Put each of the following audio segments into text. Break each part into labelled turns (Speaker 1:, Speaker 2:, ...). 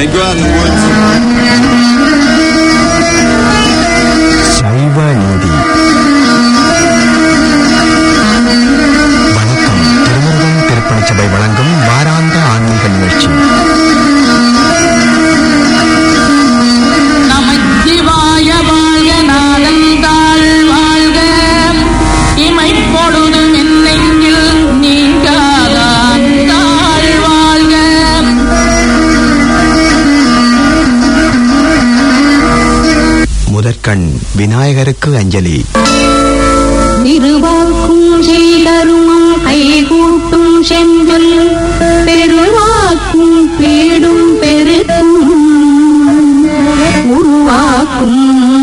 Speaker 1: I go out in the woods.
Speaker 2: சைவ நீதி வணக்கம் திருமுருகன் திருப்பணி சபை வழங்கும் வாராந்த ஆன்மீக நிகழ்ச்சி
Speaker 3: நமச்சிவாய வாழ்க நாளந்தாள் வாழ்க இமைப்பொழுதும் என்னெங்கில் நீங்காதான் தாழ் வாழ்க
Speaker 2: முதற்கண் விநாயகருக்கு அஞ்சலி
Speaker 4: திருவாக்கும் செய்தருமம் கைகூட்டும் செஞ்சொல் பெருவாக்கும் பீடும் பெருக்கும் உருவாக்கும்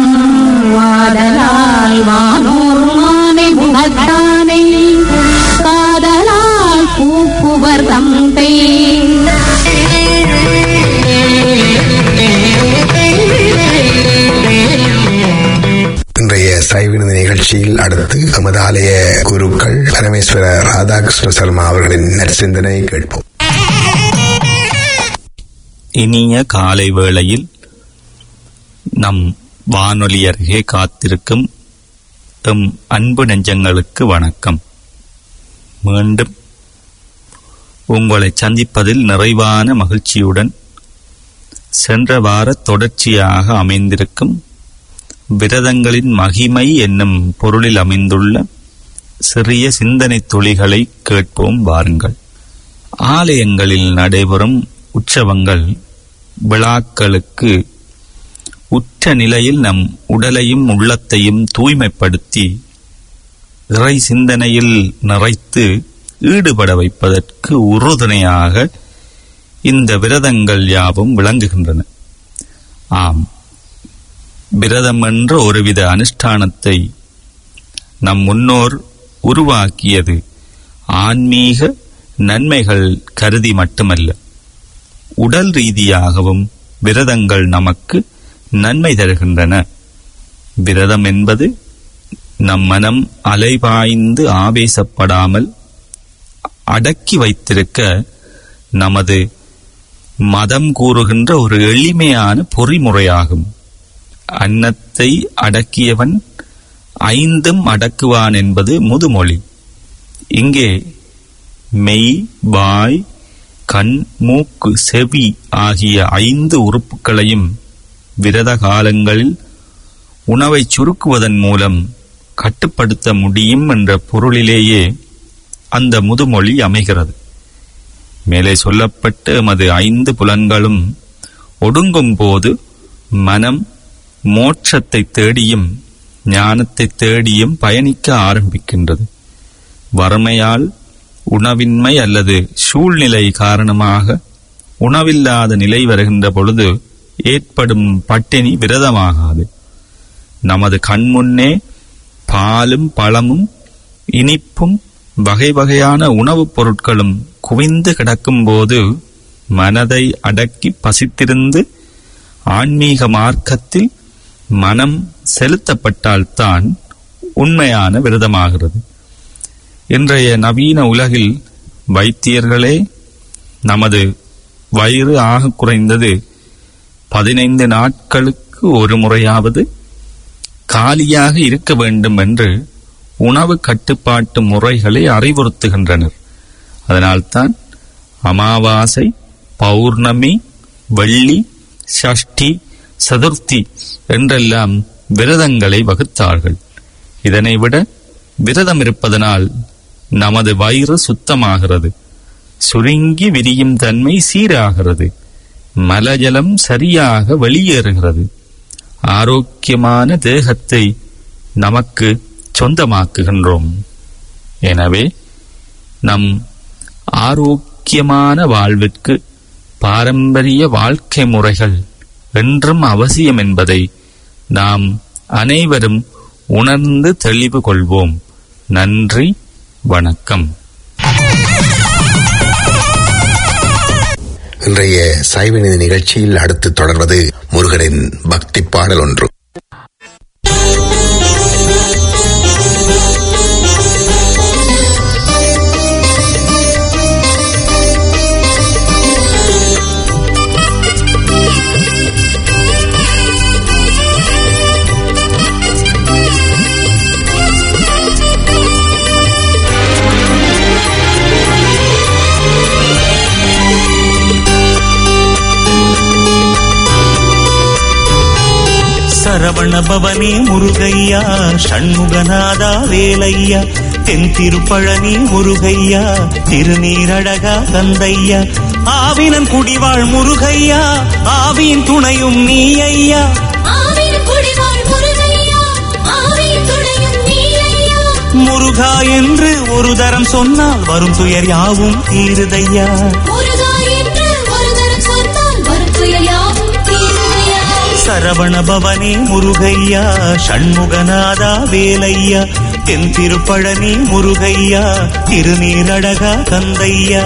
Speaker 4: வாடலால் வானோர் மானை முகத்தானை காதலால் பூப்புவர் தந்தை
Speaker 5: இன்றைய சைவினது நிகழ்ச்சியில் அடுத்து நமது ஆலய குருக்கள் பரமேஸ்வர ராதாகிருஷ்ண சர்மா அவர்களின் நற்சிந்தனை கேட்போம்
Speaker 6: இனிய காலை வேளையில் நம் வானொலி அருகே காத்திருக்கும் எம் அன்பு நெஞ்சங்களுக்கு வணக்கம் மீண்டும் உங்களை சந்திப்பதில் நிறைவான மகிழ்ச்சியுடன் சென்ற வார தொடர்ச்சியாக அமைந்திருக்கும் விரதங்களின் மகிமை என்னும் பொருளில் அமைந்துள்ள சிறிய சிந்தனை துளிகளை கேட்போம் வாருங்கள் ஆலயங்களில் நடைபெறும் உற்சவங்கள் விழாக்களுக்கு உற்ற நிலையில் நம் உடலையும் உள்ளத்தையும் தூய்மைப்படுத்தி இறை சிந்தனையில் நிறைத்து ஈடுபட வைப்பதற்கு உறுதுணையாக இந்த விரதங்கள் யாவும் விளங்குகின்றன ஆம் விரதம் என்ற ஒருவித அனுஷ்டானத்தை நம் முன்னோர் உருவாக்கியது ஆன்மீக நன்மைகள் கருதி மட்டுமல்ல உடல் ரீதியாகவும் விரதங்கள் நமக்கு நன்மை தருகின்றன விரதம் என்பது நம் மனம் அலைபாய்ந்து ஆவேசப்படாமல் அடக்கி வைத்திருக்க நமது மதம் கூறுகின்ற ஒரு எளிமையான பொறிமுறையாகும் அன்னத்தை அடக்கியவன் ஐந்தும் அடக்குவான் என்பது முதுமொழி இங்கே மெய் வாய் கண் மூக்கு செவி ஆகிய ஐந்து உறுப்புகளையும் விரத காலங்களில் உணவை சுருக்குவதன் மூலம் கட்டுப்படுத்த முடியும் என்ற பொருளிலேயே அந்த முதுமொழி அமைகிறது மேலே சொல்லப்பட்ட எமது ஐந்து புலன்களும் ஒடுங்கும் போது மனம் மோட்சத்தை தேடியும் ஞானத்தை தேடியும் பயணிக்க ஆரம்பிக்கின்றது வறுமையால் உணவின்மை அல்லது சூழ்நிலை காரணமாக உணவில்லாத நிலை வருகின்ற பொழுது ஏற்படும் பட்டினி விரதமாகாது நமது கண்முன்னே பாலும் பழமும் இனிப்பும் வகை வகையான உணவுப் பொருட்களும் குவிந்து கிடக்கும்போது மனதை அடக்கி பசித்திருந்து ஆன்மீக மார்க்கத்தில் மனம் செலுத்தப்பட்டால்தான் உண்மையான விரதமாகிறது இன்றைய நவீன உலகில் வைத்தியர்களே நமது வயிறு ஆக குறைந்தது பதினைந்து நாட்களுக்கு ஒரு முறையாவது காலியாக இருக்க வேண்டும் என்று உணவு கட்டுப்பாட்டு முறைகளை அறிவுறுத்துகின்றனர் அதனால்தான் அமாவாசை பௌர்ணமி வெள்ளி சஷ்டி சதுர்த்தி என்றெல்லாம் விரதங்களை வகுத்தார்கள் இதனை விட விரதம் இருப்பதனால் நமது வயிறு சுத்தமாகிறது சுருங்கி விரியும் தன்மை சீராகிறது மலஜலம் சரியாக வெளியேறுகிறது ஆரோக்கியமான தேகத்தை நமக்கு சொந்தமாக்குகின்றோம் எனவே நம் ஆரோக்கியமான வாழ்விற்கு பாரம்பரிய வாழ்க்கை முறைகள் என்றும் அவசியம் என்பதை நாம் அனைவரும் உணர்ந்து தெளிவு கொள்வோம் நன்றி வணக்கம்
Speaker 5: இன்றைய சைவநிதி நிகழ்ச்சியில் அடுத்து தொடர்வது முருகனின் பக்தி பாடல் ஒன்று
Speaker 4: ஆ
Speaker 7: சரவண பவனே முருகையா சண்முகநாதா வேலையா தென் திருப்பழனி முருகையா திருநீரழகா கந்தையா ஆவினன் குடிவாழ் முருகையா ஆவியின் துணையும் நீ ஐயா
Speaker 8: ஆவின் குடிவாழ் முருகையா ஆவின் துணையும் நீ ஐயா
Speaker 7: முருகா என்று ஒரு தரம் சொன்னால் வரும் துயர் யாவும் தீருதையா
Speaker 8: முருகா என்று ஒரு தரம் சொன்னால் வரும் துயர் யாவும் தீருமையா
Speaker 7: சரவண பவனே முருகையா சண்முகநாதா வேலையா தென் திருப்பழனி முருகையா திருநீரழகா கந்தையா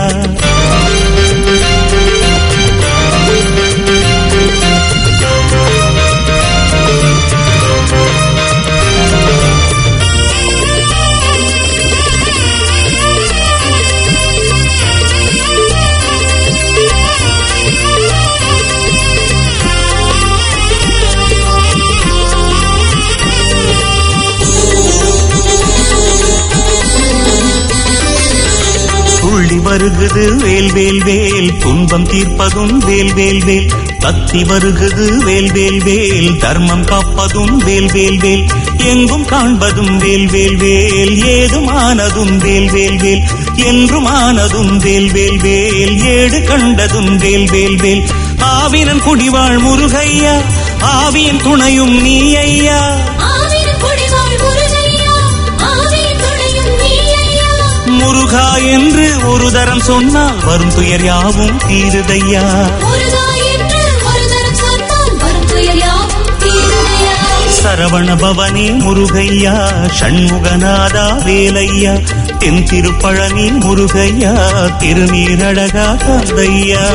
Speaker 7: துள்ளி வருகுது வேல் வேல் வேல் துன்பம் தீர்ப்பதும் வேல் வேல் வேல் தத்தி வருகுது வேல் வேல் வேல் தர்மம் காப்பதும் வேல் வேல் வேல் எங்கும் காண்பதும் வேல் வேல் வேல் ஏதுமானதும் வேல் வேல் வேல் என்றுமானதும் வேல் வேல் வேல் ஏடு கண்டதும் வேல் வேல் வேல் ஆவினன் குடிவாழ் முருகையா ஆவியின் துணையும் நீ ஐயா
Speaker 8: ஆவின் குடிவாழ் முருகையா ஆவின் துணையும் நீ ஐயா
Speaker 7: முருகா என்று ஒரு தரம் சொன்னால் வரும் துயர் யாவும் தீருதையா
Speaker 8: முருகா என்று ஒரு தரம் சொன்னால் வரும் துயர் யாவும் தீருமையா
Speaker 7: சரவண பவனே முருகையா சண்முகநாதா வேலையா தென் திருப்பழனி முருகையா திருநீரழகா கந்தையா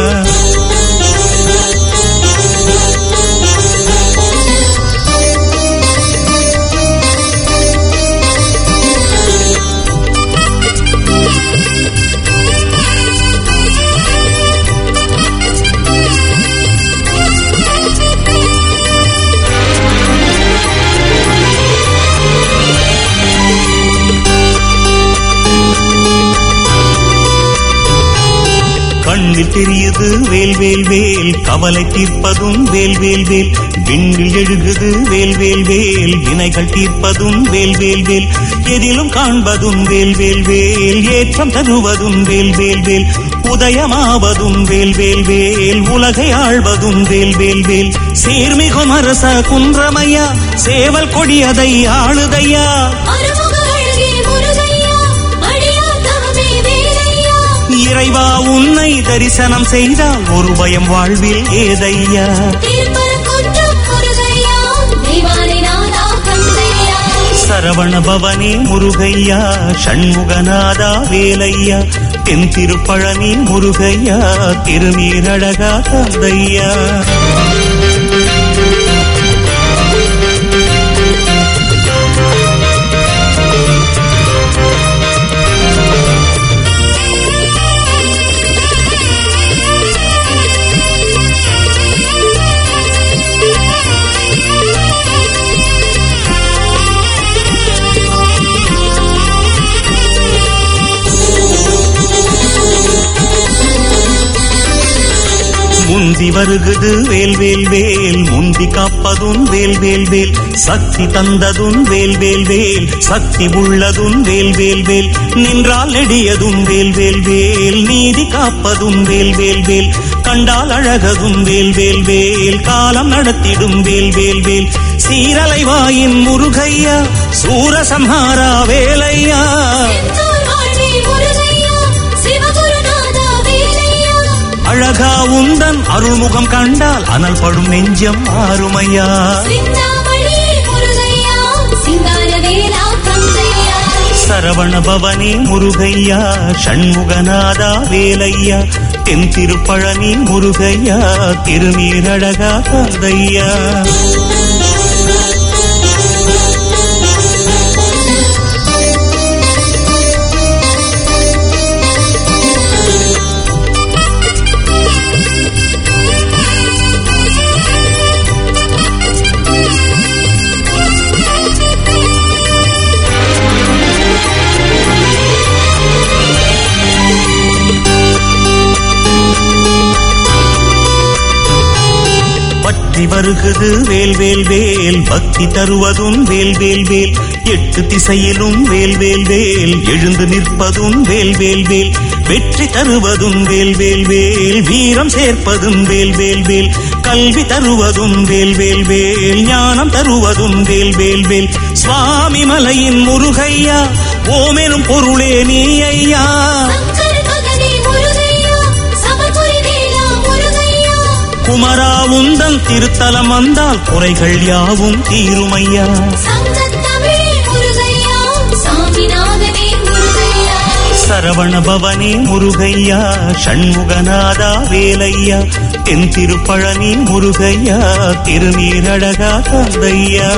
Speaker 7: கண்ணில் தெரியுது வேல் வேல் வேல் கவலை தீர்ப்பதும் வேல் வேல் வேல் விண்ணில் எழுகுது வேல் வேல் வேல் வினைகள் தீர்ப்பதும் வேல் வேல் வேல் எதிலும் காண்பதும் வேல் வேல் வேல் ஏற்றம் தருவதும் வேல் வேல் வேல் உதயமாவதும் வேல் வேல் வேல் உலகை ஆள்வதும் வேல் வேல் வேல் சீர்மிகும் அரச குன்றமையா சேவல் கொடியதை ஆளுதையா
Speaker 8: அருமுக அழகே முருகையா அடியார் தவமே வேலையா
Speaker 7: இறைவா உன்னை தரிசனம் செய்தால் ஒரு பயம் வாழ்வில் ஏதையா
Speaker 8: திருப்பரங்குன்றம் முருகையா தெய்வானை நாதா கந்தையா
Speaker 7: சரவண பவனே முருகையா சண்முகநாதா வேலையா தென் திருப்பழனி முருகையா திருநீரழகா கந்தையா முந்தி வருகுது வேல் வேல் வேல் முந்தி காப்பதும் வேல் வேல் வேல் சக்தி தந்ததும் வேல் வேல் வேல் சக்தி உள்ளதும் வேல் வேல் வேல் நின்றால் நெடியதும் வேல் வேல் வேல் நீதி காப்பதும் வேல் வேல் வேல் கண்டால் அழகதும் வேல் வேல் வேல் காலம் நடத்திடும் வேல் வேல் வேல் சீரலை வாயின் முருகையா சூரசம்ஹாரா வேலையா
Speaker 8: செந்தூர் வாழ்வே முருகையா சிவகுருநாதா வேலையா
Speaker 7: அழகா உந்தன் அருள்முகம் கண்டால் அனல் படும் நெஞ்சம் ஆறுமையா
Speaker 8: சிந்தாமணி முருகையா சிங்கார வேலா கந்தையா
Speaker 7: சரவண பவனே முருகையா சண்முகநாதா வேலையா தென் திருப்பழனி முருகையா திருநீரழகா கந்தையா பற்றி வெற்றி வருகுது வேல் வேல் வேல் பக்தி தருவதும் வேல் வேல் வேல் எட்டு திசையிலும் வேல் வேல் வேல் எழுந்து நிற்பதும் வேல் வேல் வேல் வெற்றி தருவதும் வேல் வேல் வேல் வீரம் சேர்ப்பதும் வேல் வேல் வேல் கல்வி தருவதும் வேல் வேல் வேல் ஞானம் தருவதும் வேல் வேல் வேல் சுவாமி மலையின் முருகையா ஓமெனும் பொருளே நீ ஐயா
Speaker 8: சங்கர மகனே முருகையா சபர்புரி வேலா முருகையா
Speaker 7: குமரா உந்தன் திருத்தலம் வந்தால் குறைகள் யாவும் தீருமையா
Speaker 8: சங்கத்தமிழே முருகையா சாமிநாதனே முருகையா
Speaker 7: சரவண பவனே முருகையா ஷண்முகநாதா வேலையா தென் திருப்பழனி முருகையா திருநீரழகா தந்தையா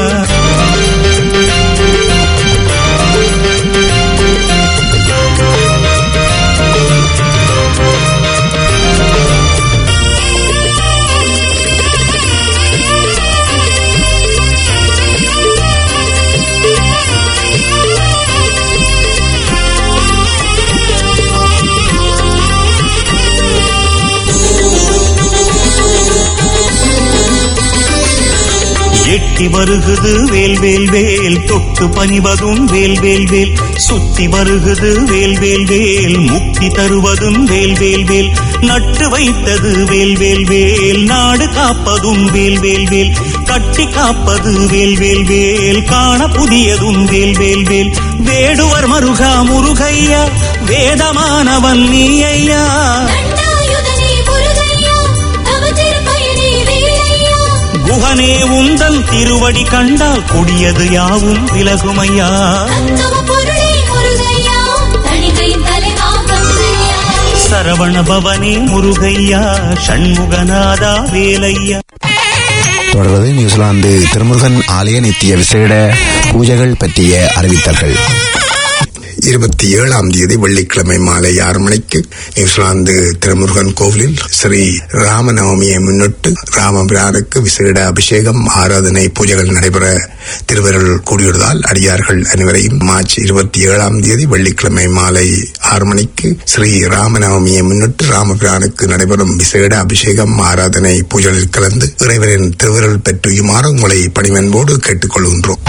Speaker 7: எட்டி வருகுது வேல் வேல் வேல் தொட்டு பணிவதும் வேல் வேல் வேல் சுத்தி வருகுது வேல் வேல் வேல் முக்தி தருவதும் வேல் வேல் வேல் நட்டு வைத்தது வேல் வேல் வேல் நாடு காப்பதும் வேல் வேல் வேல் கட்டி காப்பது வேல் வேல் வேல் காண புதியதும் வேல் வேல் வேல் வேடுவர் மருகா முருகையா வேதமானவன் நீ ஐயா
Speaker 8: தண்டாயுதனே முருகையா தவ திருப்பயனே வேலையா
Speaker 7: குகனே உந்தன் திருவடி கண்டால் கொடியது யாவும் விலகுமையா
Speaker 8: தத்துவ பொருளே முருகையா தணிகையின் தலைவா தந்தையா
Speaker 7: சரவண பவனே முருகையா ஷண்முகநாதா வேலையா
Speaker 5: தொடர்வது நியூசிலாந்து திருமுருகன் ஆலய நித்திய விசேட பூஜைகள் பற்றிய அறிவித்தல்கள் இருபத்தி ஏழாம் தேதி வெள்ளிக்கிழமை மாலை ஆறு மணிக்கு நியூசிலாந்து திருமுருகன் கோவிலில் ஸ்ரீ ராமநவமியை முன்னிட்டு ராமபிரானுக்கு விசேட அபிஷேகம் ஆராதனை பூஜைகள் நடைபெற திருவருள் கூடியுள்ளதால் அடியார்கள் அனைவரையும் மார்ச் இருபத்தி ஏழாம் தேதி வெள்ளிக்கிழமை மாலை ஆறு மணிக்கு ஸ்ரீ ராமநவமியை முன்னிட்டு ராமபிரானுக்கு நடைபெறும் விசேட அபிஷேகம் ஆராதனை பூஜைகளில் கலந்து இறைவனின் திருவருள் பெற்றுயுமாறு உங்களை பணிவன்போடு கேட்டுக்கொள்கின்றோம்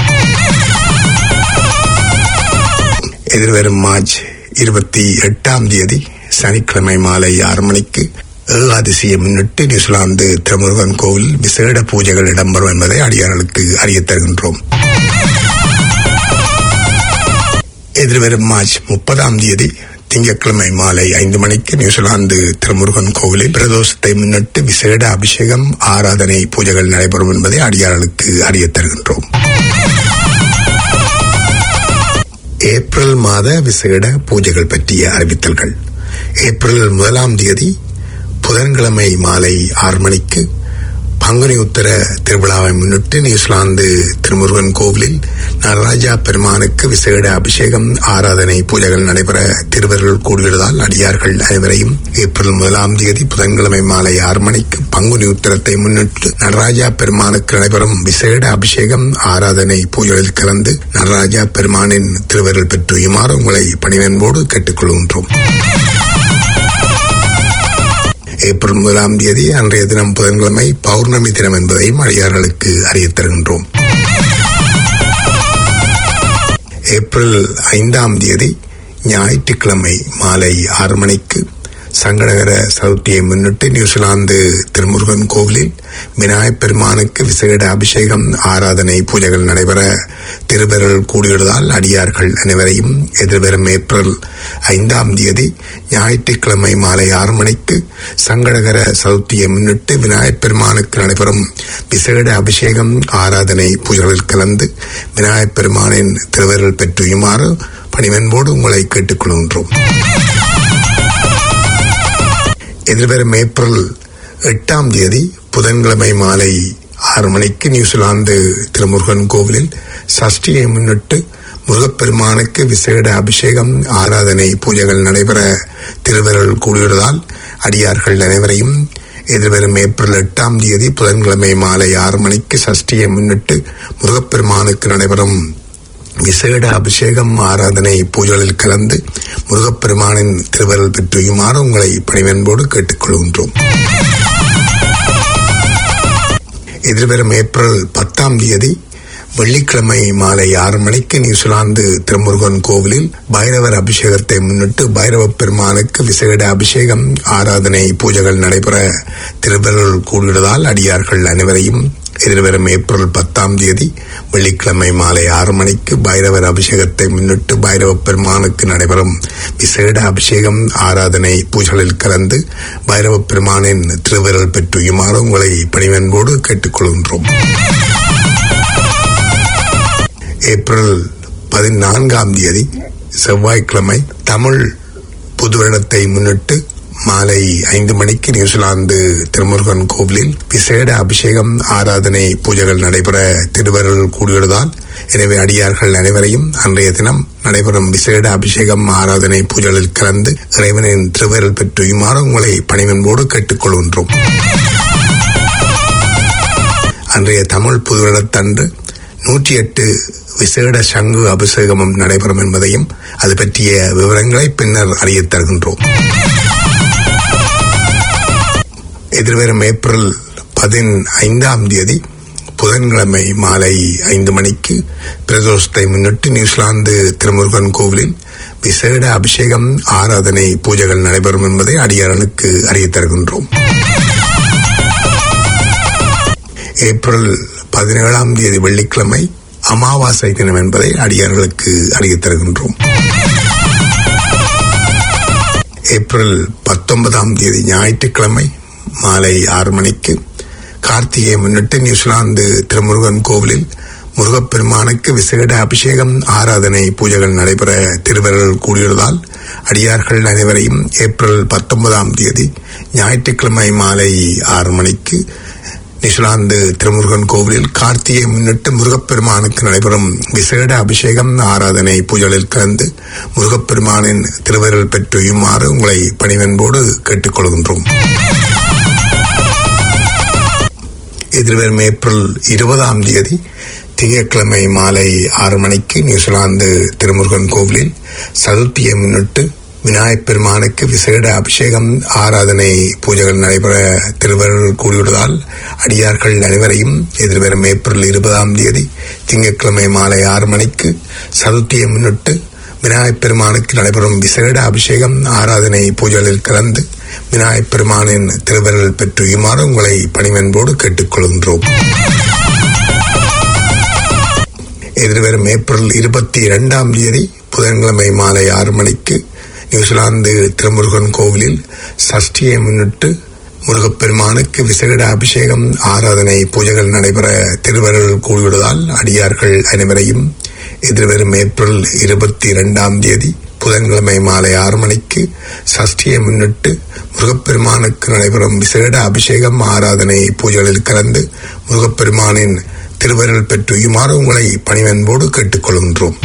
Speaker 5: எதிர்வரும் மார்ச் இருபத்தி எட்டாம் தேதி சனிக்கிழமை மாலை ஆறு மணிக்கு ஏகாதசியை முன்னிட்டு நியூசிலாந்து திருமுருகன் கோவில் விசேட பூஜைகள் இடம்பெறும் என்பதை அடியார்களுக்கு அறியத் தருகின்றோம் எதிர்வரும் மார்ச் முப்பதாம் தேதி திங்கட்கிழமை மாலை ஐந்து மணிக்கு நியூசிலாந்து திருமுருகன் கோவிலில் பிரதோஷத்தை முன்னிட்டு விசேட அபிஷேகம் ஆராதனை பூஜைகள் நடைபெறும் என்பதை அடியார்களுக்கு அறியத் தருகின்றோம் ஏப்ரல் மாத விசேட பூஜைகள் பற்றிய அறிவித்தல்கள் ஏப்ரல் முதலாம் தேதி புதன்கிழமை மாலை ஆறு மணிக்கு பங்குனி உத்தர திருவிழாவை முன்னிட்டு நியூசிலாந்து திருமுருகன் கோவிலில் நடராஜா பெருமானுக்கு விசேட அபிஷேகம் ஆராதனை பூஜைகள் நடைபெற திருவருள் கூடியுள்ளதால் அடியார்கள் அனைவரையும் ஏப்ரல் முதலாம் தேதி புதன்கிழமை மாலை ஆறு மணிக்கு பங்குனி உத்தரத்தை முன்னிட்டு நடராஜா பெருமானுக்கு நடைபெறும் விசேட அபிஷேகம் ஆராதனை பூஜைகளில் கலந்து நடராஜா பெருமானின் திருவருள் பெற்றுயுமாறு உங்களை பணிவன்போடு கேட்டுக்கொள்கின்றோம் ஏப்ரல் முதலாம் தேதி அன்றைய தினம் புதன்கிழமை பௌர்ணமி தினம் என்பதையும் அடியார்களுக்கு அறியத் தருகின்றோம் ஏப்ரல் ஐந்தாம் தேதி ஞாயிற்றுக்கிழமை மாலை ஆறு மணிக்கு சங்கடகர சதுர்த்தியை முன்னிட்டு நியூசிலாந்து திருமுருகன் கோவிலில் விநாயகப் பெருமானுக்கு விசேட அபிஷேகம் ஆராதனை பூஜைகள் நடைபெற திருவருள் கூடியுள்ளதால் அடியார்கள் அனைவரையும் எதிர்வரும் ஏப்ரல் ஐந்தாம் தேதி ஞாயிற்றுக்கிழமை மாலை ஆறு மணிக்கு சங்கடகர சதுர்த்தியை முன்னிட்டு விநாயகப் பெருமானுக்கு நடைபெறும் விசேட அபிஷேகம் ஆராதனை பூஜைகளில் கலந்து விநாயகப் பெருமானின் திருவருள் பெற்றுயுமாறு பணிவன்போடு உங்களை கேட்டுக்கொள்கின்றோம் எதிர்வரும் ஏப்ரல் எட்டாம் தேதி புதன்கிழமை மாலை ஆறு மணிக்கு நியூசிலாந்து திருமுருகன் கோவிலில் சஷ்டியை முன்னிட்டு முருகப்பெருமானுக்கு விசேட அபிஷேகம் ஆராதனை பூஜைகள் நடைபெற திருவருள் கூடியுள்ளதால் அடியார்கள் அனைவரையும் எதிர்வரும் ஏப்ரல் எட்டாம் தேதி புதன்கிழமை மாலை ஆறு மணிக்கு சஷ்டியை முன்னிட்டு முருகப்பெருமானுக்கு நடைபெறும் விசேட அபிஷேகம் ஆராதனை பூஜைகளில் கலந்து முருகப்பெருமானின் திருவருள் பெற்றுயுமாறு உங்களை பணிவன்போடு கேட்டுக்கொள்கின்றோம் எதிர்வரும் ஏப்ரல் பத்தாம் தேதி வெள்ளிக்கிழமை மாலை ஆறு மணிக்கு நியூசிலாந்து திருமுருகன் கோவிலில் பைரவர் அபிஷேகத்தை முன்னிட்டு பைரவ பெருமானுக்கு விசேட அபிஷேகம் ஆராதனை பூஜைகள் நடைபெற திருவருள் கூடுவதால் அடியார்கள் அனைவரையும் எதிர்வரும் ஏப்ரல் பத்தாம் தேதி வெள்ளிக்கிழமை மாலை ஆறு மணிக்கு பைரவர் அபிஷேகத்தை முன்னிட்டு பைரவ பெருமானுக்கு நடைபெறும் விசேட அபிஷேகம் ஆராதனை பூஜைகளில் கலந்து பைரவ பெருமானின் திருவிரல் பெற்றுயுமாறு உங்களை பணிவன்போடு கேட்டுக்கொள்கின்றோம் ஏப்ரல் பதினான்காம் தேதி செவ்வாய்க்கிழமை தமிழ் புது வருடத்தை முன்னிட்டு மாலை ஐந்து மணிக்கு நியூசிலாந்து திருமுருகன் கோவிலில் விசேட அபிஷேகம் ஆராதனை பூஜைகள் நடைபெற திருவருள் கூடியுள்ளதால் எனவே அடியார்கள் அனைவரையும் அன்றைய தினம் நடைபெறும் விசேட அபிஷேகம் ஆராதனை பூஜைகளில் கலந்து இறைவனின் திருவருள் பெற்றுயுமாறு உங்களை பணிவன்போடு கேட்டுக்கொள்கின்றோம் அன்றைய தமிழ் புதுவருடத்தன்று நூற்றி எட்டு விசேட சங்கு அபிஷேகமும் நடைபெறும் என்பதையும் அது பற்றிய விவரங்களை பின்னர் அறியத் தருகின்றோம் எதிர்வரும் ஏப்ரல் பதினைந்தாம் தேதி புதன்கிழமை மாலை ஐந்து மணிக்கு பிரதோஷத்தை முன்னிட்டு நியூசிலாந்து திருமுருகன் கோவிலில் விசேட அபிஷேகம் ஆராதனை பூஜைகள் நடைபெறும் என்பதை அடியாரனுக்கு அறியத் தருகின்றோம் ஏப்ரல் பதினேழாம் தேதி வெள்ளிக்கிழமை அமாவாசை தினம் என்பதை அடியார்களுக்கு அறியத் தருகின்றோம் ஏப்ரல் பத்தொன்பதாம் தேதி ஞாயிற்றுக்கிழமை மாலை ஆறு மணிக்கு கார்த்திகையை முன்னிட்டு நியூசிலாந்து திருமுருகன் கோவிலில் முருகப்பெருமானுக்கு விசேட அபிஷேகம் ஆராதனை பூஜைகள் நடைபெற திருவருள் கூடியுள்ளதால் அடியார்கள் அனைவரையும் ஏப்ரல் பத்தொன்பதாம் தேதி ஞாயிற்றுக்கிழமை மாலை ஆறு மணிக்கு நியூசிலாந்து திருமுருகன் கோவிலில் கார்த்தியை முன்னிட்டு முருகப்பெருமானுக்கு நடைபெறும் விசேட அபிஷேகம் ஆராதனை பூஜைகளில் கலந்து முருகப்பெருமானின் திருவருள் பெற்றுயுமாறு உங்களை பணிவன்போடு கேட்டுக்கொள்கின்றோம் எதிர்வரும் ஏப்ரல் இருபதாம் தேதி திங்கட்கிழமை மாலை ஆறு மணிக்கு நியூசிலாந்து திருமுருகன் கோவிலில் சதுர்த்தியை முன்னிட்டு விநாயகப் பெருமானுக்கு விசேட அபிஷேகம் ஆராதனை பூஜைகள் நடைபெற திருவருள் கூடியுள்ளதால் அடியார்கள் அனைவரையும் எதிர்வரும் ஏப்ரல் இருபதாம் தேதி திங்கட்கிழமை மாலை ஆறு மணிக்கு சதுர்த்தியை முன்னிட்டு விநாயகப் பெருமானுக்கு நடைபெறும் விசேட அபிஷேகம் ஆராதனை பூஜைகளில் கலந்து விநாயகப் பெருமானின் திருவருள் பெற்றுயுமாறு உங்களை பணிவன்போடு கேட்டுக்கொள்கின்றோம் எதிர்வரும் ஏப்ரல் இருபத்தி இரண்டாம் தேதி புதன்கிழமை மாலை ஆறு மணிக்கு நியூசிலாந்து திருமுருகன் கோவிலில் சஷ்டியை முன்னிட்டு முருகப்பெருமானுக்கு விசேட அபிஷேகம் ஆராதனை பூஜைகள் நடைபெற திருவருள் கூடியுள்ளதால் அடியார்கள் அனைவரையும் எதிர்வரும் ஏப்ரல் இருபத்தி இரண்டாம் தேதி புதன்கிழமை மாலை ஆறு மணிக்கு சஷ்டியை முன்னிட்டு முருகப்பெருமானுக்கு நடைபெறும் விசேட அபிஷேகம் ஆராதனை பூஜைகளில் கலந்து முருகப்பெருமானின் திருவருள் பெற்றுயுமாறு உங்களை பணிவன்போடு கேட்டுக்கொள்கின்றோம்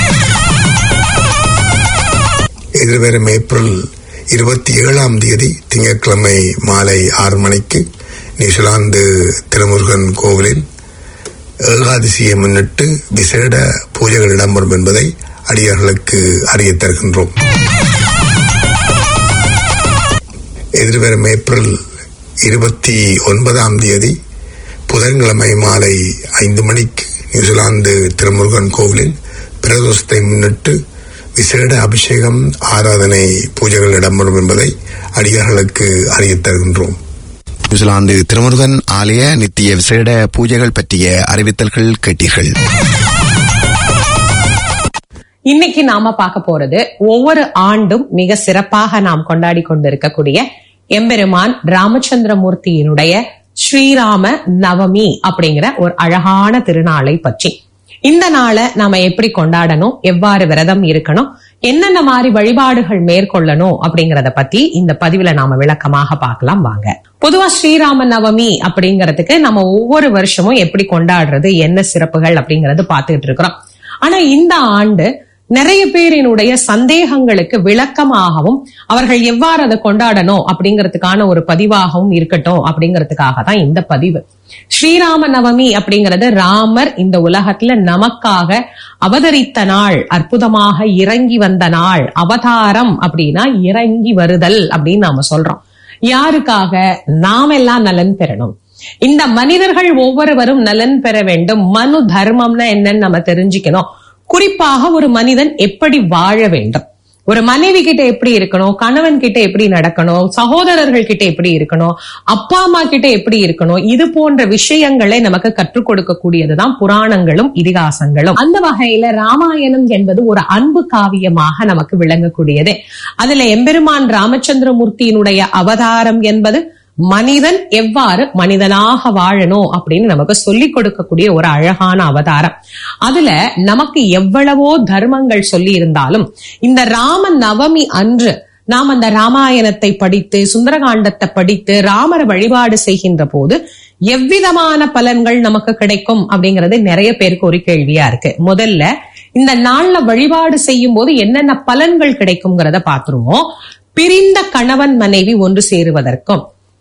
Speaker 5: எதிர்வரும் ஏப்ரல் இருபத்தி ஏழாம் தேதி திங்கட்கிழமை மாலை ஆறு மணிக்கு நியூசிலாந்து திருமுருகன் கோவிலில் ஏகாதசியை முன்னிட்டு விசேட பூஜைகள் இடம்பெறும் என்பதை அடியார்களுக்கு அறியத் தருகின்றோம் எதிர்வரும் ஏப்ரல் இருபத்தி ஒன்பதாம் தேதி புதன்கிழமை மாலை ஐந்து மணிக்கு நியூசிலாந்து திருமுருகன் கோவிலில் பிரதோஷத்தை முன்னிட்டு விசேட அபிஷேகம் ஆராதனை பூஜைகள் இடம்பெறும் என்பதை அடியார்களுக்கு அறியத் தருகின்றோம்
Speaker 2: நியூசிலாந்து திருமுருகன் ஆலய நித்திய விசேட பூஜைகள் பற்றிய அறிவித்தல்கள் கேட்டீர்கள்
Speaker 9: இன்னைக்கு நாம பார்க்க போறது ஒவ்வொரு ஆண்டும் மிக சிறப்பாக நாம் கொண்டாடி கொண்டிருக்கக்கூடிய எம்பெருமான் ராமச்சந்திரமூர்த்தியினுடைய ஸ்ரீராம நவமி அப்படிங்கிற ஒரு அழகான திருநாளை பற்றி இந்த நாளை நாம எப்படி கொண்டாடணும் எவ்வாறு விரதம் இருக்கணும் என்னென்ன மாதிரி வழிபாடுகள் மேற்கொள்ளணும் அப்படிங்கறத பத்தி இந்த பதிவுல நாம விளக்கமாக பார்க்கலாம் வாங்க பொதுவா ஸ்ரீராம நவமி அப்படிங்கறதுக்கு நம்ம ஒவ்வொரு வருஷமும் எப்படி கொண்டாடுறது என்ன சிறப்புகள் அப்படிங்கறது பார்த்துட்டு இருக்கிறோம் ஆனா இந்த ஆண்டு நிறைய பேரினுடைய சந்தேகங்களுக்கு விளக்கமாகவும் அவர்கள் எவ்வாறு அதை கொண்டாடணும் அப்படிங்கிறதுக்கான ஒரு பதிவாகவும் இருக்கட்டும் அப்படிங்கிறதுக்காக தான் இந்த பதிவு ஸ்ரீராம நவமி அப்படிங்கிறது ராமர் இந்த உலகத்துல நமக்காக அவதரித்த நாள் அற்புதமாக இறங்கி வந்த நாள் அவதாரம் அப்படின்னா இறங்கி வருதல் அப்படின்னு நாம சொல்றோம் யாருக்காக நாம் எல்லாம் நலன் பெறணும் இந்த மனிதர்கள் ஒவ்வொருவரும் நலன் பெற வேண்டும் மனு தர்மம்னா என்னன்னு நம்ம தெரிஞ்சுக்கணும் குறிப்பாக ஒரு மனிதன் எப்படி வாழ வேண்டும் ஒரு மனைவி கிட்ட எப்படி இருக்கணும் கணவன் கிட்ட எப்படி நடக்கணும் சகோதரர்கள் கிட்ட எப்படி இருக்கணும் அப்பா அம்மா கிட்ட எப்படி இருக்கணும் இது போன்ற விஷயங்களை நமக்கு கற்றுக் கொடுக்கக்கூடியதுதான் புராணங்களும் இதிகாசங்களும் அந்த வகையில ராமாயணம் என்பது ஒரு அன்பு காவியமாக நமக்கு விளங்கக்கூடியது அதுல எம்பெருமான் ராமச்சந்திரமூர்த்தியினுடைய அவதாரம் என்பது மனிதன் எவ்வாறு மனிதனாக வாழணும் அப்படின்னு நமக்கு சொல்லிக் கொடுக்கக்கூடிய ஒரு அழகான அவதாரம் அதுல நமக்கு எவ்வளவோ தர்மங்கள் சொல்லி இருந்தாலும் இந்த ராம நவமி அன்று நாம் அந்த ராமாயணத்தை படித்து சுந்தரகாண்டத்தை படித்து ராமரை வழிபாடு செய்கின்ற போது எவ்விதமான பலன்கள் நமக்கு கிடைக்கும் அப்படிங்கறது நிறைய பேருக்கு ஒரு கேள்வியா இருக்கு முதல்ல இந்த நாள்ல வழிபாடு செய்யும் போது என்னென்ன பலன்கள் கிடைக்கும்ங்கிறத பாத்துருவோம் பிரிந்த கணவன் மனைவி ஒன்று சேருவதற்கும்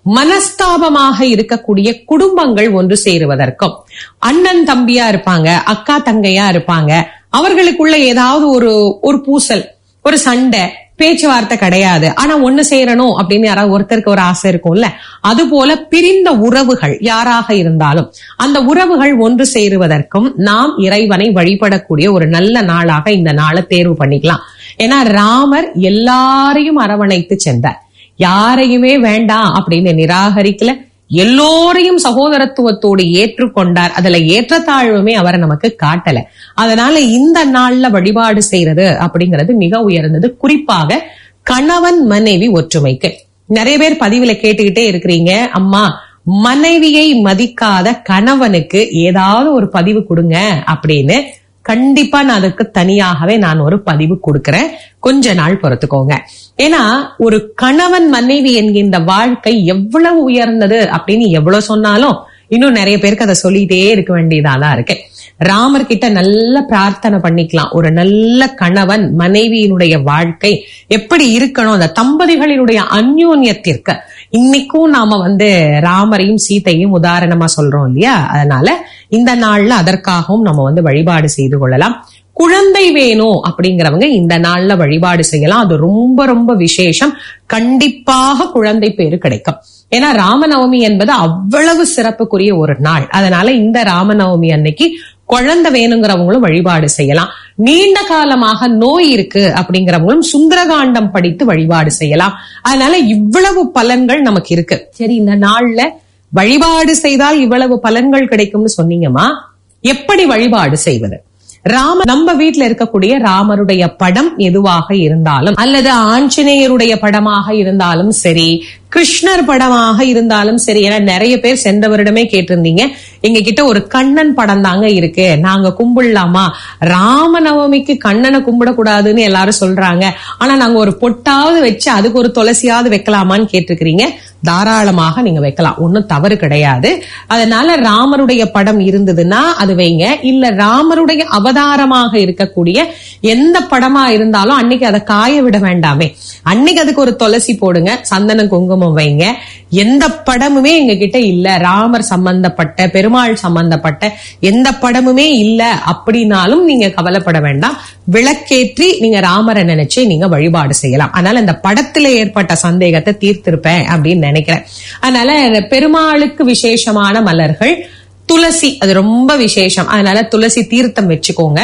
Speaker 9: மனஸ்தாபமாக இருக்கக்கூடிய குடும்பங்கள் ஒன்று சேருவதற்கும் அண்ணன் தம்பியா இருப்பாங்க அக்கா தங்கையா இருப்பாங்க அவர்களுக்குள்ள ஏதாவது ஒரு ஒரு பூசல் ஒரு சண்டை பேச்சுவார்த்தை கிடையாது ஆனா ஒண்ணு சேரணும் அப்படின்னு யாராவது ஒருத்தருக்கு ஒரு ஆசை இருக்கும்ல அது போல பிரிந்த உறவுகள் யாராக இருந்தாலும் அந்த உறவுகள் ஒன்று சேருவதற்கும் நாம் இறைவனை வழிபடக்கூடிய ஒரு நல்ல நாளாக இந்த நாளை தேர்வு பண்ணிக்கலாம் ஏன்னா ராமர் எல்லாரையும் அரவணைத்து சென்றார் யாரையுமே வேண்டாம் அப்படின்னு நிராகரிக்கல எல்லோரையும் சகோதரத்துவத்தோடு ஏற்றுக்கொண்டார் அதுல ஏற்றத்தாழ்வுமே அவரை நமக்கு காட்டல அதனால இந்த நாள்ல வழிபாடு செய்யறது அப்படிங்கிறது மிக உயர்ந்தது குறிப்பாக கணவன் மனைவி ஒற்றுமைக்கு நிறைய பேர் பதிவுல கேட்டுக்கிட்டே இருக்கிறீங்க அம்மா மனைவியை மதிக்காத கணவனுக்கு ஏதாவது ஒரு பதிவு கொடுங்க அப்படின்னு கண்டிப்பா நான் அதுக்கு தனியாகவே நான் ஒரு பதிவு கொடுக்கிறேன் கொஞ்ச நாள் பொறுத்துக்கோங்க ஏன்னா ஒரு கணவன் மனைவி என்கின்ற வாழ்க்கை எவ்வளவு உயர்ந்தது அப்படின்னு எவ்வளவு சொன்னாலும் இன்னும் நிறைய பேருக்கு அதை சொல்லிட்டே இருக்க வேண்டியதாதான் இருக்கு ராமர் கிட்ட நல்ல பிரார்த்தனை பண்ணிக்கலாம் ஒரு நல்ல கணவன் மனைவியினுடைய வாழ்க்கை எப்படி இருக்கணும் அந்த தம்பதிகளினுடைய அந்யோன்யத்திற்கு இன்னைக்கும் நாம வந்து ராமரையும் சீத்தையும் உதாரணமா சொல்றோம் இல்லையா அதனால இந்த நாள்ல அதற்காகவும் நம்ம வந்து வழிபாடு செய்து கொள்ளலாம் குழந்தை வேணும் அப்படிங்கிறவங்க இந்த நாள்ல வழிபாடு செய்யலாம் அது ரொம்ப ரொம்ப விசேஷம் கண்டிப்பாக குழந்தை பேரு கிடைக்கும் ஏன்னா ராமநவமி என்பது அவ்வளவு சிறப்புக்குரிய ஒரு நாள் அதனால இந்த ராமநவமி அன்னைக்கு குழந்தை வேணுங்கிறவங்களும் வழிபாடு செய்யலாம் நீண்ட காலமாக நோய் இருக்கு அப்படிங்கிறவங்களும் சுந்தரகாண்டம் படித்து வழிபாடு செய்யலாம் அதனால இவ்வளவு பலன்கள் நமக்கு இருக்கு சரி இந்த நாள்ல வழிபாடு செய்தால் இவ்வளவு பலன்கள் கிடைக்கும்னு சொன்னீங்கம்மா எப்படி வழிபாடு செய்வது ராம நம்ம வீட்டுல இருக்கக்கூடிய ராமருடைய படம் எதுவாக இருந்தாலும் அல்லது ஆஞ்சநேயருடைய படமாக இருந்தாலும் சரி கிருஷ்ணர் படமாக இருந்தாலும் சரி ஏன்னா நிறைய பேர் சென்ற வருடமே கேட்டிருந்தீங்க எங்க கிட்ட ஒரு கண்ணன் படம் தாங்க இருக்கு நாங்க கும்பிடலாமா ராமநவமிக்கு கண்ணனை கும்பிடக்கூடாதுன்னு எல்லாரும் சொல்றாங்க ஆனா நாங்க ஒரு பொட்டாவது வச்சு அதுக்கு ஒரு துளசியாவது வைக்கலாமான்னு கேட்டிருக்கிறீங்க தாராளமாக நீங்க வைக்கலாம் ஒன்னும் தவறு கிடையாது அதனால ராமருடைய படம் இருந்ததுன்னா அது வைங்க இல்ல ராமருடைய அவதாரமாக இருக்கக்கூடிய எந்த படமா இருந்தாலும் அன்னைக்கு அதை காய விட வேண்டாமே அன்னைக்கு அதுக்கு ஒரு துளசி போடுங்க சந்தன குங்குமம் வைங்க எந்த படமுமே எங்க கிட்ட இல்ல ராமர் சம்பந்தப்பட்ட பெருமாள் சம்பந்தப்பட்ட எந்த படமுமே இல்ல அப்படின்னாலும் நீங்க கவலைப்பட வேண்டாம் விளக்கேற்றி நீங்க ராமரை நினைச்சு நீங்க வழிபாடு செய்யலாம் அதனால இந்த படத்துல ஏற்பட்ட சந்தேகத்தை தீர்த்திருப்பேன் அப்படின்னு நினைக்கிறேன் அதனால பெருமாளுக்கு விசேஷமான மலர்கள் துளசி அது ரொம்ப விசேஷம் அதனால துளசி தீர்த்தம் வச்சுக்கோங்க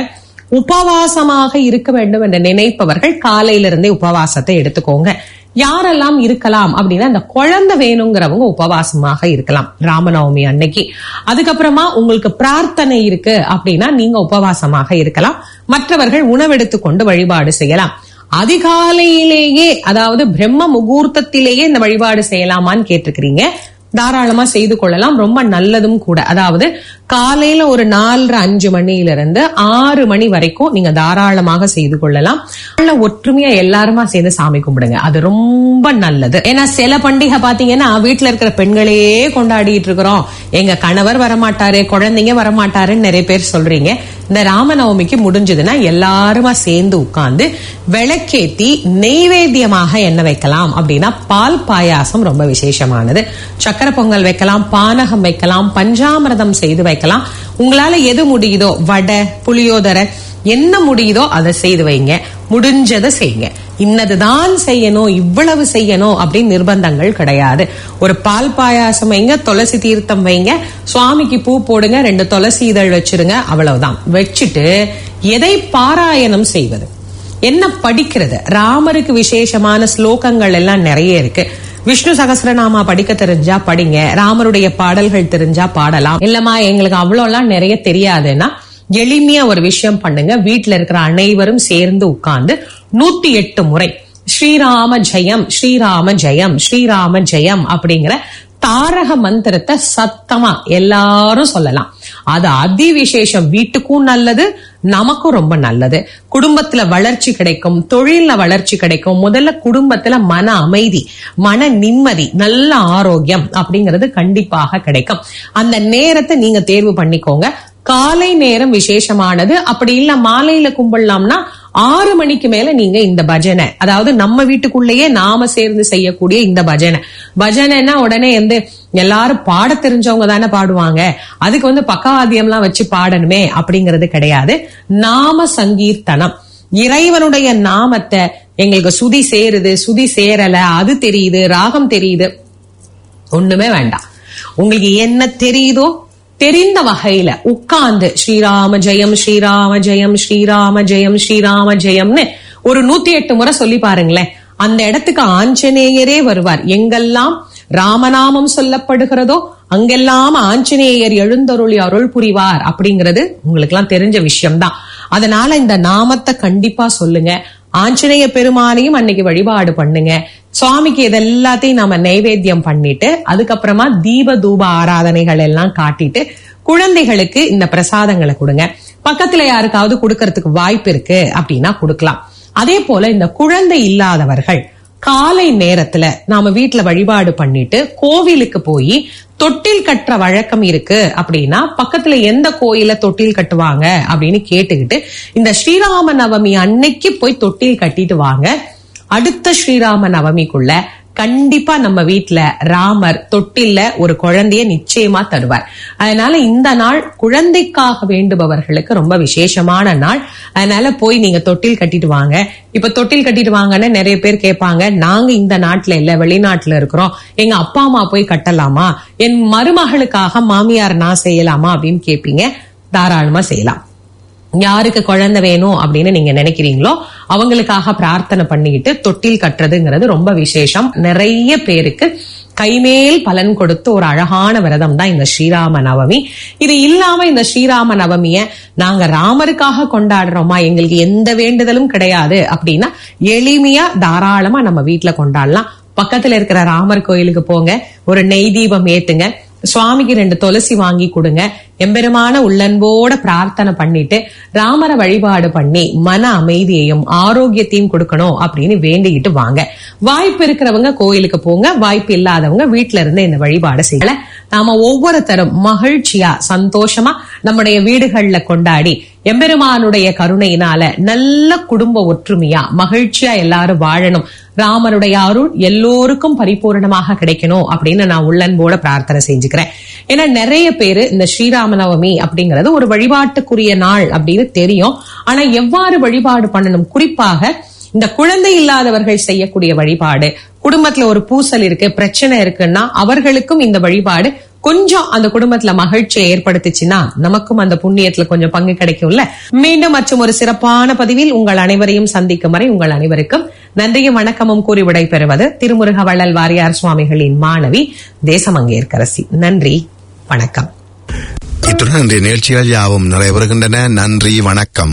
Speaker 9: உபவாசமாக இருக்க வேண்டும் என்று நினைப்பவர்கள் காலையில இருந்தே உபவாசத்தை எடுத்துக்கோங்க யாரெல்லாம் இருக்கலாம் அப்படின்னா அந்த குழந்தை வேணுங்கிறவங்க உபவாசமாக இருக்கலாம் ராமநவமி அன்னைக்கு அதுக்கப்புறமா உங்களுக்கு பிரார்த்தனை இருக்கு அப்படின்னா நீங்க உபவாசமாக இருக்கலாம் மற்றவர்கள் உணவெடுத்து கொண்டு வழிபாடு செய்யலாம் அதிகாலையிலேயே அதாவது பிரம்ம முகூர்த்தத்திலேயே இந்த வழிபாடு செய்யலாமான்னு கேட்டிருக்கிறீங்க தாராளமா செய்து கொள்ளலாம் ரொம்ப நல்லதும் கூட அதாவது காலையில ஒரு நாலரை அஞ்சு மணியில இருந்து ஆறு மணி வரைக்கும் நீங்க தாராளமாக செய்து கொள்ளலாம் நல்ல ஒற்றுமையா எல்லாருமா சேர்ந்து சாமி கும்பிடுங்க அது ரொம்ப நல்லது ஏன்னா சில பண்டிகை பாத்தீங்கன்னா வீட்டுல இருக்கிற பெண்களே கொண்டாடிட்டு இருக்கிறோம் எங்க கணவர் வரமாட்டாரு குழந்தைங்க வரமாட்டாருன்னு நிறைய பேர் சொல்றீங்க இந்த ராமநவமிக்கு முடிஞ்சதுன்னா எல்லாருமா சேர்ந்து உட்கார்ந்து விளக்கேத்தி நெய்வேத்தியமாக என்ன வைக்கலாம் அப்படின்னா பால் பாயாசம் ரொம்ப விசேஷமானது சக்கரை பொங்கல் வைக்கலாம் பானகம் வைக்கலாம் பஞ்சாமிரதம் செய்து வைக்கலாம் உங்களால எது முடியுதோ வடை புளியோதரை என்ன முடியுதோ அதை செய்து வைங்க முடிஞ்சதை செய்யுங்க இன்னதுதான் செய்யணும் இவ்வளவு செய்யணும் அப்படின்னு நிர்பந்தங்கள் கிடையாது ஒரு பால் பாயாசம் வைங்க துளசி தீர்த்தம் வைங்க சுவாமிக்கு பூ போடுங்க ரெண்டு துளசி இதழ் வச்சிருங்க அவ்வளவுதான் வச்சுட்டு எதை பாராயணம் செய்வது என்ன படிக்கிறது ராமருக்கு விசேஷமான ஸ்லோகங்கள் எல்லாம் நிறைய இருக்கு விஷ்ணு சகஸ்ரநாமா படிக்க தெரிஞ்சா படிங்க ராமருடைய பாடல்கள் தெரிஞ்சா பாடலாம் இல்லம்மா எங்களுக்கு அவ்வளோலாம் நிறைய தெரியாதுன்னா எளிமையா ஒரு விஷயம் பண்ணுங்க வீட்ல இருக்கிற அனைவரும் சேர்ந்து உட்கார்ந்து நூத்தி எட்டு முறை ஸ்ரீராம ஜெயம் ஸ்ரீராம ஜெயம் ஸ்ரீராம ஜெயம் அப்படிங்கிற தாரக மந்திரத்தை சத்தமா எல்லாரும் சொல்லலாம் அது அதி விசேஷம் வீட்டுக்கும் நல்லது நமக்கும் ரொம்ப நல்லது குடும்பத்துல வளர்ச்சி கிடைக்கும் தொழில்ல வளர்ச்சி கிடைக்கும் முதல்ல குடும்பத்துல மன அமைதி மன நிம்மதி நல்ல ஆரோக்கியம் அப்படிங்கிறது கண்டிப்பாக கிடைக்கும் அந்த நேரத்தை நீங்க தேர்வு பண்ணிக்கோங்க காலை நேரம் விசேஷமானது அப்படி இல்ல மாலையில கும்பிடலாம்னா ஆறு மணிக்கு மேல நீங்க இந்த பஜனை அதாவது நம்ம வீட்டுக்குள்ளேயே நாம சேர்ந்து செய்யக்கூடிய இந்த பஜனை பஜனைன்னா உடனே வந்து எல்லாரும் பாட தெரிஞ்சவங்க தானே பாடுவாங்க அதுக்கு வந்து பக்கவாத்தியம்லாம் வச்சு பாடணுமே அப்படிங்கிறது கிடையாது நாம சங்கீர்த்தனம் இறைவனுடைய நாமத்தை எங்களுக்கு சுதி சேருது சுதி சேரல அது தெரியுது ராகம் தெரியுது ஒண்ணுமே வேண்டாம் உங்களுக்கு என்ன தெரியுதோ தெரிந்த வகையில உட்கார்ந்து ஸ்ரீராம ஜெயம் ஸ்ரீராம ஜெயம் ஸ்ரீராம ஜெயம் ஸ்ரீராம ஜெயம்னு ஒரு நூத்தி எட்டு முறை சொல்லி பாருங்களேன் அந்த இடத்துக்கு ஆஞ்சநேயரே வருவார் எங்கெல்லாம் ராமநாமம் சொல்லப்படுகிறதோ அங்கெல்லாம் ஆஞ்சநேயர் எழுந்தருளி அருள் புரிவார் அப்படிங்கிறது உங்களுக்கு எல்லாம் தெரிஞ்ச விஷயம்தான் அதனால இந்த நாமத்தை கண்டிப்பா சொல்லுங்க ஆஞ்சநேய பெருமானையும் அன்னைக்கு வழிபாடு பண்ணுங்க சுவாமிக்கு இதெல்லாத்தையும் நாம நைவேத்தியம் பண்ணிட்டு அதுக்கப்புறமா தீப தூப ஆராதனைகள் எல்லாம் காட்டிட்டு குழந்தைகளுக்கு இந்த பிரசாதங்களை கொடுங்க பக்கத்துல யாருக்காவது கொடுக்கறதுக்கு வாய்ப்பு இருக்கு அப்படின்னா கொடுக்கலாம் அதே போல இந்த குழந்தை இல்லாதவர்கள் காலை நேரத்துல நாம வீட்டுல வழிபாடு பண்ணிட்டு கோவிலுக்கு போய் தொட்டில் கட்டுற வழக்கம் இருக்கு அப்படின்னா பக்கத்துல எந்த கோயில தொட்டில் கட்டுவாங்க அப்படின்னு கேட்டுக்கிட்டு இந்த ஸ்ரீராம நவமி அன்னைக்கு போய் தொட்டில் கட்டிட்டு வாங்க அடுத்த ஸ்ரீராம நவமிக்குள்ள கண்டிப்பா நம்ம வீட்ல ராமர் தொட்டில்ல ஒரு குழந்தைய நிச்சயமா தருவார் அதனால இந்த நாள் குழந்தைக்காக வேண்டுபவர்களுக்கு ரொம்ப விசேஷமான நாள் அதனால போய் நீங்க தொட்டில் கட்டிட்டு வாங்க இப்ப தொட்டில் கட்டிட்டு வாங்கன்னு நிறைய பேர் கேட்பாங்க நாங்க இந்த நாட்டுல இல்ல வெளிநாட்டுல இருக்கிறோம் எங்க அப்பா அம்மா போய் கட்டலாமா என் மருமகளுக்காக மாமியார் நான் செய்யலாமா அப்படின்னு கேட்பீங்க தாராளமா செய்யலாம் யாருக்கு குழந்தை வேணும் அப்படின்னு நீங்க நினைக்கிறீங்களோ அவங்களுக்காக பிரார்த்தனை பண்ணிக்கிட்டு தொட்டில் கட்டுறதுங்கிறது ரொம்ப விசேஷம் நிறைய பேருக்கு கைமேல் பலன் கொடுத்து ஒரு அழகான விரதம் தான் இந்த ஸ்ரீராம நவமி இது இல்லாம இந்த ஸ்ரீராம நவமிய நாங்க ராமருக்காக கொண்டாடுறோமா எங்களுக்கு எந்த வேண்டுதலும் கிடையாது அப்படின்னா எளிமையா தாராளமா நம்ம வீட்டுல கொண்டாடலாம் பக்கத்துல இருக்கிற ராமர் கோயிலுக்கு போங்க ஒரு நெய் தீபம் ஏத்துங்க சுவாமிக்கு ரெண்டு துளசி வாங்கி கொடுங்க எம்பெருமான உள்ளன்போட பிரார்த்தனை பண்ணிட்டு ராமரை வழிபாடு பண்ணி மன அமைதியையும் ஆரோக்கியத்தையும் கொடுக்கணும் அப்படின்னு வேண்டிக்கிட்டு வாங்க வாய்ப்பு இருக்கிறவங்க கோயிலுக்கு போங்க வாய்ப்பு இல்லாதவங்க வீட்ல இருந்து இந்த வழிபாடு செய்யல நாம ஒவ்வொருத்தரும் மகிழ்ச்சியா சந்தோஷமா நம்முடைய வீடுகள்ல கொண்டாடி எம்பெருமானுடைய கருணையினால நல்ல குடும்ப ஒற்றுமையா மகிழ்ச்சியா எல்லாரும் வாழணும் ராமருடைய அருள் எல்லோருக்கும் பரிபூரணமாக கிடைக்கணும் அப்படின்னு நான் உள்ளன்போட பிரார்த்தனை செஞ்சுக்கிறேன் ஏன்னா நிறைய பேரு இந்த ஸ்ரீராமநவமி அப்படிங்கறது ஒரு வழிபாட்டுக்குரிய நாள் அப்படின்னு தெரியும் ஆனா எவ்வாறு வழிபாடு பண்ணணும் குறிப்பாக இந்த குழந்தை இல்லாதவர்கள் செய்யக்கூடிய வழிபாடு குடும்பத்துல ஒரு பூசல் இருக்கு பிரச்சனை இருக்குன்னா அவர்களுக்கும் இந்த வழிபாடு கொஞ்சம் அந்த குடும்பத்துல மகிழ்ச்சியை ஏற்படுத்துச்சுன்னா நமக்கும் அந்த புண்ணியத்துல கொஞ்சம் பங்கு கிடைக்கும்ல மீண்டும் மற்றும் ஒரு சிறப்பான பதிவில் உங்கள் அனைவரையும் சந்திக்கும் வரை உங்கள் அனைவருக்கும் நன்றியும் வணக்கமும் கூறி விடைபெறுவது திருமுருக வள்ளல் வாரியார் சுவாமிகளின் மாணவி தேசமங்கேற்கரசி நன்றி வணக்கம்
Speaker 2: இத்துடன் இன்றைய நிகழ்ச்சிகள் யாவும் நிறைவேறுகின்றன நன்றி வணக்கம்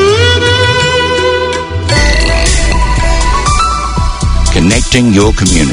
Speaker 1: Connecting your community.